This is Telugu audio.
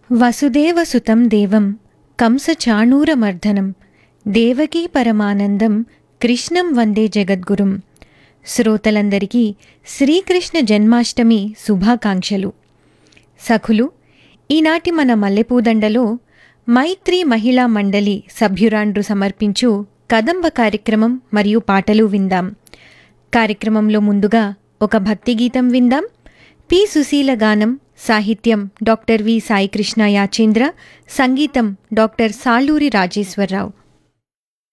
వసుదేవసుతం దేవం కంసచాణూరమర్దనం దేవకీ పరమానందం కృష్ణం వందే జగద్గురుం శ్రోతలందరికీ శ్రీకృష్ణ జన్మాష్టమి శుభాకాంక్షలు సఖులు ఈనాటి మన మల్లెపూదండలో మైత్రి మహిళా మండలి సభ్యురాండ్రు సమర్పించు కదంబ కార్యక్రమం మరియు పాటలు విందాం కార్యక్రమంలో ముందుగా ఒక భక్తి గీతం విందాం పి సుశీల గానం సాహిత్యం డాక్టర్ వి సాయికృష్ణ యాచేంద్ర సంగీతం డాక్టర్ సాలూరి రాజేశ్వరరావు